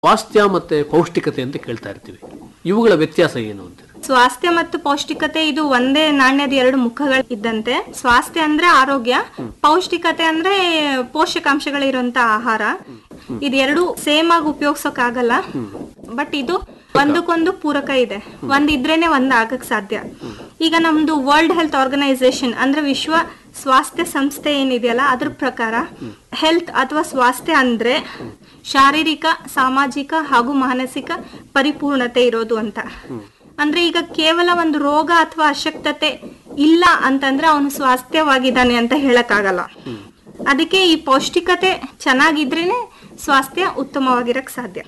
ಸ್ವಾಸ್ಥ್ಯ ಮತ್ತೆ ಪೌಷ್ಟಿಕತೆ ಅಂತ ಕೇಳ್ತಾ ಇರ್ತೀವಿ ಇವುಗಳ ವ್ಯತ್ಯಾಸ ಏನು ಅಂತ ಸ್ವಾಸ್ಥ್ಯ ಮತ್ತು ಪೌಷ್ಟಿಕತೆ ಇದು ಒಂದೇ ನಾಣ್ಯದ ಎರಡು ಮುಖಗಳು ಇದ್ದಂತೆ ಸ್ವಾಸ್ಥ್ಯ ಅಂದ್ರೆ ಆರೋಗ್ಯ ಪೌಷ್ಟಿಕತೆ ಅಂದ್ರೆ ಪೋಷಕಾಂಶಗಳಿರುವಂತ ಆಹಾರ ಇದು ಎರಡು ಸೇಮ್ ಆಗಿ ಉಪಯೋಗಿಸೋಕ್ ಆಗಲ್ಲ ಬಟ್ ಇದು ಒಂದಕ್ಕೊಂದು ಪೂರಕ ಇದೆ ಒಂದ್ ಇದ್ರೇನೆ ಒಂದ್ ಆಗಕ್ ಸಾಧ್ಯ ಈಗ ನಮ್ದು ವರ್ಲ್ಡ್ ಹೆಲ್ತ್ ಆರ್ಗನೈಸೇಷನ್ ಅಂದ್ರೆ ವಿಶ್ವ ಸ್ವಾಸ್ಥ್ಯ ಸಂಸ್ಥೆ ಏನಿದೆಯಲ್ಲ ಅದ್ರ ಪ್ರಕಾರ ಹೆಲ್ತ್ ಅಥವಾ ಸ್ವಾಸ್ಥ್ಯ ಅಂದ್ರೆ ಶಾರೀರಿಕ ಸಾಮಾಜಿಕ ಹಾಗೂ ಮಾನಸಿಕ ಪರಿಪೂರ್ಣತೆ ಇರೋದು ಅಂತ ಅಂದ್ರೆ ಈಗ ಕೇವಲ ಒಂದು ರೋಗ ಅಥವಾ ಅಶಕ್ತತೆ ಇಲ್ಲ ಅಂತಂದ್ರೆ ಅವನು ಸ್ವಾಸ್ಥ್ಯವಾಗಿದ್ದಾನೆ ಅಂತ ಹೇಳಕ್ಕಾಗಲ್ಲ ಅದಕ್ಕೆ ಈ ಪೌಷ್ಟಿಕತೆ ಚೆನ್ನಾಗಿದ್ರೇನೆ ಸ್ವಾಸ್ಥ್ಯ ಉತ್ತಮವಾಗಿರಕ್ ಸಾಧ್ಯ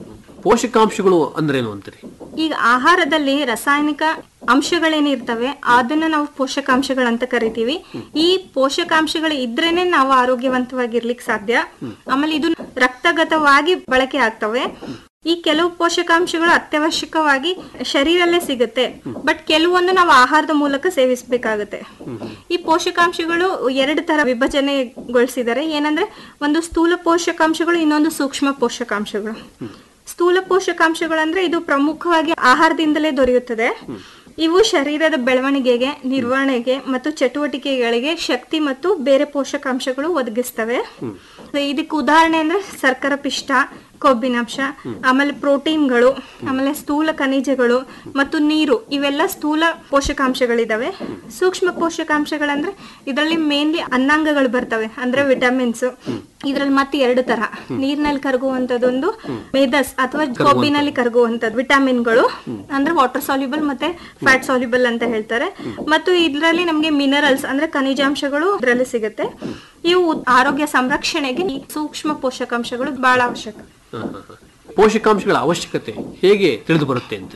ಪೋಷಕಾಂಶಗಳು ಅಂದ್ರೇನು ಅಂತೀರಿ ಈಗ ಆಹಾರದಲ್ಲಿ ರಾಸಾಯನಿಕ ಅಂಶಗಳೇನಿರ್ತವೆ ಅದನ್ನ ನಾವು ಪೋಷಕಾಂಶಗಳಂತ ಕರಿತೀವಿ ಈ ಪೋಷಕಾಂಶಗಳು ಇದ್ರೇನೆ ನಾವು ಆರೋಗ್ಯವಂತವಾಗಿರ್ಲಿಕ್ಕೆ ಸಾಧ್ಯ ಆಮೇಲೆ ಇದು ರಕ್ತಗತವಾಗಿ ಬಳಕೆ ಆಗ್ತವೆ ಈ ಕೆಲವು ಪೋಷಕಾಂಶಗಳು ಅತ್ಯವಶ್ಯಕವಾಗಿ ಶರೀರಲ್ಲೇ ಸಿಗುತ್ತೆ ಬಟ್ ಕೆಲವೊಂದು ನಾವು ಆಹಾರದ ಮೂಲಕ ಸೇವಿಸಬೇಕಾಗುತ್ತೆ ಈ ಪೋಷಕಾಂಶಗಳು ಎರಡು ತರ ವಿಭಜನೆಗೊಳಿಸಿದ್ದಾರೆ ಏನಂದ್ರೆ ಒಂದು ಸ್ಥೂಲ ಪೋಷಕಾಂಶಗಳು ಇನ್ನೊಂದು ಸೂಕ್ಷ್ಮ ಪೋಷಕಾಂಶಗಳು ಸ್ಥೂಲ ಪೋಷಕಾಂಶಗಳಂದ್ರೆ ಇದು ಪ್ರಮುಖವಾಗಿ ಆಹಾರದಿಂದಲೇ ದೊರೆಯುತ್ತದೆ ಇವು ಶರೀರದ ಬೆಳವಣಿಗೆಗೆ ನಿರ್ವಹಣೆಗೆ ಮತ್ತು ಚಟುವಟಿಕೆಗಳಿಗೆ ಶಕ್ತಿ ಮತ್ತು ಬೇರೆ ಪೋಷಕಾಂಶಗಳು ಒದಗಿಸ್ತವೆ ಇದಕ್ಕೆ ಉದಾಹರಣೆ ಅಂದ್ರೆ ಸರ್ಕರ ಪಿಷ್ಟ ಕೊಬ್ಬಿನಾಂಶ ಆಮೇಲೆ ಪ್ರೋಟೀನ್ಗಳು ಆಮೇಲೆ ಸ್ಥೂಲ ಖನಿಜಗಳು ಮತ್ತು ನೀರು ಇವೆಲ್ಲ ಸ್ಥೂಲ ಪೋಷಕಾಂಶಗಳಿದಾವೆ ಸೂಕ್ಷ್ಮ ಪೋಷಕಾಂಶಗಳಂದ್ರೆ ಇದರಲ್ಲಿ ಮೇನ್ಲಿ ಅನ್ನಾಂಗಗಳು ಬರ್ತವೆ ಅಂದ್ರೆ ವಿಟಮಿನ್ಸ್ ಇದ್ರಲ್ಲಿ ಮತ್ತೆ ಎರಡು ತರ ನೀರಿನಲ್ಲಿ ಕರಗುವಂತದೊಂದು ಮೇಧಸ್ ಅಥವಾ ಕೊಬ್ಬಿನಲ್ಲಿ ಕರಗುವಂತದ್ದು ವಿಟಮಿನ್ಗಳು ಅಂದ್ರೆ ವಾಟರ್ ಸಾಲ್ಯುಬಲ್ ಮತ್ತೆ ಫ್ಯಾಟ್ ಸಾಲ್ಯುಬಲ್ ಅಂತ ಹೇಳ್ತಾರೆ ಮತ್ತು ಇದರಲ್ಲಿ ನಮ್ಗೆ ಮಿನರಲ್ಸ್ ಅಂದ್ರೆ ಖನಿಜಾಂಶಗಳು ಇದರಲ್ಲಿ ಸಿಗುತ್ತೆ ಇವು ಆರೋಗ್ಯ ಸಂರಕ್ಷಣೆಗೆ ಈ ಸೂಕ್ಷ್ಮ ಪೋಷಕಾಂಶಗಳು ಬಹಳ ಅವಶ್ಯಕ ಹ, ಹ, ಹ. ಪೋಷಕಾಂಶಗಳ ಅವಶ್ಯಕತೆ ಹೇಗೆ ತಿಳಿದು ಬರುತ್ತೆ ಅಂತ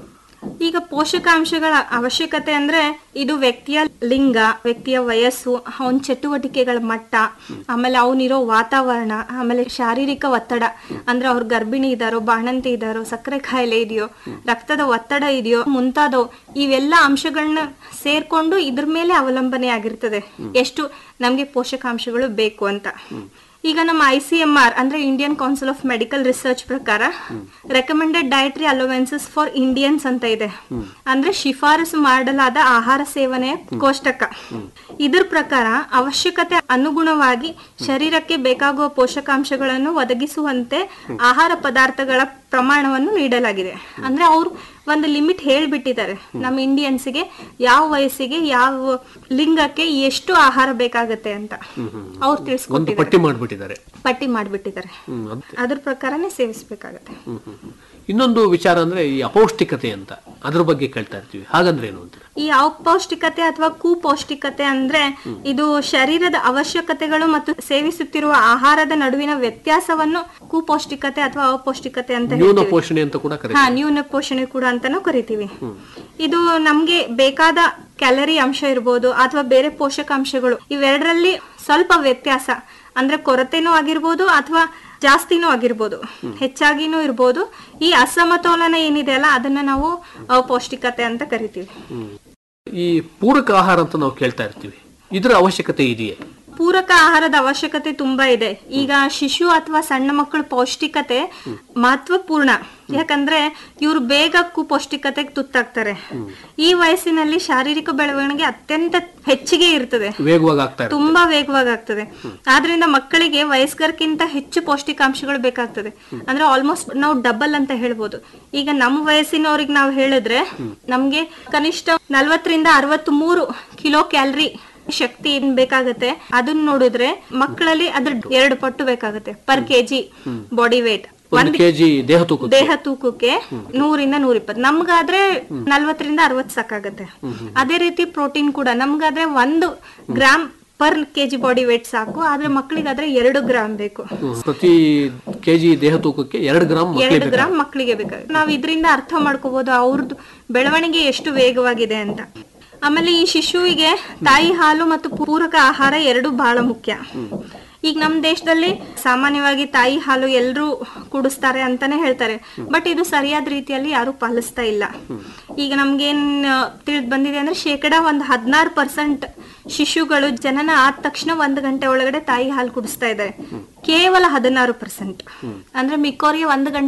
ಈಗ ಪೋಷಕಾಂಶಗಳ ಅವಶ್ಯಕತೆ ಅಂದ್ರೆ ಇದು ವ್ಯಕ್ತಿಯ ಲಿಂಗ ವ್ಯಕ್ತಿಯ ವಯಸ್ಸು ಅವನ ಚಟುವಟಿಕೆಗಳ ಮಟ್ಟ ಆಮೇಲೆ ಅವನಿರೋ ವಾತಾವರಣ ಆಮೇಲೆ ಶಾರೀರಿಕ ಒತ್ತಡ ಅಂದ್ರೆ ಅವ್ರ ಗರ್ಭಿಣಿ ಇದಾರೋ ಬಾಣಂತಿ ಇದಾರೋ ಸಕ್ಕರೆ ಕಾಯಿಲೆ ಇದೆಯೋ ರಕ್ತದ ಒತ್ತಡ ಇದೆಯೋ ಮುಂತಾದವು ಇವೆಲ್ಲ ಅಂಶಗಳನ್ನ ಸೇರ್ಕೊಂಡು ಇದ್ರ ಮೇಲೆ ಅವಲಂಬನೆ ಆಗಿರ್ತದೆ ಎಷ್ಟು ನಮ್ಗೆ ಪೋಷಕಾಂಶಗಳು ಬೇಕು ಅಂತ ಈಗ ನಮ್ಮ ಐ ಸಿ ಎಂ ಆರ್ ಅಂದ್ರೆ Indian council of medical research ಪ್ರಕಾರ recommended dietary allowances for Indians ಅಂತ ಇದೆ ಅಂದ್ರೆ ಶಿಫಾರಸು ಮಾಡಲಾದ ಆಹಾರ ಸೇವನೆ ಕೋಷ್ಟಕ ಇದ್ರ ಪ್ರಕಾರ ಅವಶ್ಯಕತೆ ಅನುಗುಣವಾಗಿ ಶರೀರಕ್ಕೆ ಬೇಕಾಗುವ ಪೋಷಕಾಂಶಗಳನ್ನು ಒದಗಿಸುವಂತೆ ಆಹಾರ ಪದಾರ್ಥಗಳ ಪ್ರಮಾಣವನ್ನು ನೀಡಲಾಗಿದೆ ಅಂದ್ರೆ ಅವ್ರು ಒಂದು ಲಿಮಿಟ್ ಹೇಳ್ಬಿಟ್ಟಿದ್ದಾರೆ ನಮ್ಮ ಇಂಡಿಯನ್ಸ್ಗೆ ಯಾವ ವಯಸ್ಸಿಗೆ ಯಾವ ಲಿಂಗಕ್ಕೆ ಎಷ್ಟು ಆಹಾರ ಬೇಕಾಗತ್ತೆ ಅಂತ ಅವ್ರು ಒಂದು ತಿಳಿಸ್ಕೊಟ್ಟಿದ್ದಾರೆ ಪಟ್ಟಿ ಮಾಡಿಬಿಟ್ಟಿದ್ದಾರೆ ಪಟ್ಟಿ ಮಾಡ್ಬಿಟ್ಟಿದ್ದಾರೆ ಹ್ಮ್ ಅದ್- ಅದ್ರ ಪ್ರಕಾರನೇ ಸೇವಿಸ್ಬೇಕಾಗತ್ತೆ ಹ್ಮ್, ಹ್ಮ್, ಹ್ಮ್. ಇನ್ನೊಂದು ವಿಚಾರ ಅಂದ್ರೆ ಈ ಅಪೌಷ್ಟಿಕತೆ ಅಂತ ಅದ್ರ ಬಗ್ಗೆ ಕೇಳ್ತಾ ಇರ್ತೀವಿ ಹಾಗಂದ್ರೆ ಏನು ಅಂತ ಈ ಅಪೌಷ್ಟಿಕತೆ ಅಥವಾ ಕುಪೌಷ್ಟಿಕತೆ ಅಂದ್ರೆ ಇದು ಶರೀರದ ಅವಶ್ಯಕತೆಗಳು ಮತ್ತು ಸೇವಿಸುತ್ತಿರುವ ಆಹಾರದ ನಡುವಿನ ವ್ಯತ್ಯಾಸವನ್ನು ಕುಪೌಷ್ಟಿಕತೆ ಅಥವಾ ಅಪೌಷ್ಟಿಕತೆ ಅಂತ ನ್ಯೂನ ಹೇಳ್ತೀವಿ ಪೋಷಣೆ ಅಂತ ಕೂಡ ಕರೀತಾರೆ ಹಾ ನ್ಯೂನ ಪೋಷಣೆ ಕೂಡ ಅಂತಾನೂ ಕರಿತೀವಿ ಇದು ನಮ್ಗೆ ಬೇಕಾದ ಕ್ಯಾಲರಿ ಅಂಶ ಇರ್ಬೋದು ಅಥವಾ ಬೇರೆ ಪೋಷಕಾಂಶಗಳು ಇವೆರಡರಲ್ಲಿ ಸ್ವಲ್ಪ ವ್ಯತ್ಯಾಸ ಅಂದ್ರೆ ಕೊರತೆನೂ ಆಗಿರ್ಬೋದು ಅಥವಾ ಜಾಸ್ತಿನೂ ಆಗಿರ್ಬೋದು ಹೆಚ್ಚಾಗಿನೂ ಇರ್ಬೋದು ಈ ಅಸಮತೋಲನ ಏನಿದೆ ಅಲ್ಲ ಅದನ್ನ ನಾವು ಅಪೌಷ್ಟಿಕತೆ ಅಂತ ಕರಿತೀವಿ ಈ ಪೂರಕ ಆಹಾರ ಅಂತ ನಾವು ಕೇಳ್ತಾ ಇರ್ತೀವಿ ಇದರ ಅವಶ್ಯಕತೆ ಇದೆಯೇ ಪೂರಕ ಆಹಾರದ ಅವಶ್ಯಕತೆ ತುಂಬಾ ಇದೆ ಈಗ ಶಿಶು ಅಥವಾ ಸಣ್ಣ ಮಕ್ಕಳ ಪೌಷ್ಟಿಕತೆ ಮಹತ್ವಪೂರ್ಣ ಯಾಕಂದ್ರೆ ಇವ್ರು ಬೇಗ ಕುಪೌಷ್ಟಿಕತೆಗೆ ತುತ್ತಾಗ್ತಾರೆ ಈ ವಯಸ್ಸಿನಲ್ಲಿ ಶಾರೀರಿಕ ಬೆಳವಣಿಗೆ ಅತ್ಯಂತ ಹೆಚ್ಚಿಗೆ ಇರ್ತದೆ ವೇಗವಾಗಿ ಆಗ್ತಾ ಇರುತ್ತೆ ತುಂಬಾ ವೇಗವಾಗಿ ಆಗ್ತದೆ ಆದ್ರಿಂದ ಮಕ್ಕಳಿಗೆ ವಯಸ್ಕರ್ಕಿಂತ ಹೆಚ್ಚು ಪೌಷ್ಟಿಕಾಂಶಗಳು ಬೇಕಾಗ್ತದೆ ಅಂದ್ರೆ ಆಲ್ಮೋಸ್ಟ್ ನಾವು ಡಬಲ್ ಅಂತ ಹೇಳ್ಬೋದು ಈಗ ನಮ್ಮ ವಯಸ್ಸಿನವ್ರಿಗೆ ನಾವು ಹೇಳಿದ್ರೆ ನಮ್ಗೆ ಕನಿಷ್ಠ ನಲ್ವತ್ತರಿಂದ ಅರವತ್ತ್ ಮೂರು ಕಿಲೋ ಕ್ಯಾಲರಿ ಶಕ್ತಿ ಏನ್ ಬೇಕಾಗತ್ತೆ ಅದನ್ನ ನೋಡಿದ್ರೆ ಮಕ್ಕಳಲ್ಲಿ ಅದ್ರ ಎರಡು ಪಟ್ಟು ಬೇಕಾಗತ್ತೆ ಪರ್ ಕೆಜಿ ಬಾಡಿ ವೇಟ್ ಒಂದು ಕೆಜಿ ದೇಹ ತೂಕ ದೇಹ ತೂಕಕ್ಕೆ ನೂರಿಂದ ನೂರ ಇಪ್ಪತ್ತು ನಮ್ಗಾದ್ರೆ ನಲ್ವತ್ತರಿಂದ ಅರವತ್ ಸಾಕಾಗತ್ತೆ ಅದೇ ರೀತಿ ಪ್ರೋಟೀನ್ ಕೂಡ ನಮ್ಗಾದ್ರೆ ಒಂದು gram per KG body weight ಸಾಕು ಆದ್ರೆ ಮಕ್ಕಳಿಗಾದ್ರೆ ಎರಡು ಗ್ರಾಮ್ ಬೇಕು ಪ್ರತಿ ಕೆಜಿ ದೇಹ ತೂಕಕ್ಕೆ ಎರಡು ಗ್ರಾಮ್ ಎರಡು ಗ್ರಾಮ್ ಮಕ್ಕಳಿಗೆ ಬೇಕಾಗುತ್ತೆ ನಾವ್ ಇದರಿಂದ ಅರ್ಥ ಮಾಡ್ಕೋಬಹುದು ಅವ್ರದ್ದು ಬೆಳವಣಿಗೆ ಎಷ್ಟು ವೇಗವಾಗಿದೆ ಅಂತ ಆಮೇಲೆ ಈ ಶಿಶುವಿಗೆ ತಾಯಿ ಹಾಲು ಮತ್ತು ಪೂರಕ ಆಹಾರ ಎರಡು ಬಹಳ ಮುಖ್ಯ ಈಗ ನಮ್ಮ ದೇಶದಲ್ಲಿ ಸಾಮಾನ್ಯವಾಗಿ ತಾಯಿ ಹಾಲು ಎಲ್ಲರೂ ಕುಡಿಸ್ತಾರೆ ಅಂತಾನೆ ಹೇಳ್ತಾರೆ ಬಟ್ ಇದು ಸರಿಯಾದ ರೀತಿಯಲ್ಲಿ ಯಾರು ಪಾಲಿಸ್ತಾ ಇಲ್ಲ ಈಗ ನಮ್ಗೇನ್ ತಿಳಿದ್ ಬಂದಿದೆ ಅಂದ್ರೆ ಶೇಕಡ ಒಂದ್ ಹದಿನಾರು ಪರ್ಸೆಂಟ್ ಶಿಶುಗಳು ಜನನ ಆದ ತಕ್ಷಣ ಒಂದ್ ಗಂಟೆ ಒಳಗಡೆ ತಾಯಿ ಹಾಲು ಕುಡಿಸ್ತಾ ಇದ್ದಾರೆ ಕೇವಲ ಹದಿನಾರು ಪರ್ಸೆಂಟ್ ಅಂದ್ರೆ ಮಿಕ್ಕೋರಿಗೆ ಒಂದ್ ಗಂಟೆ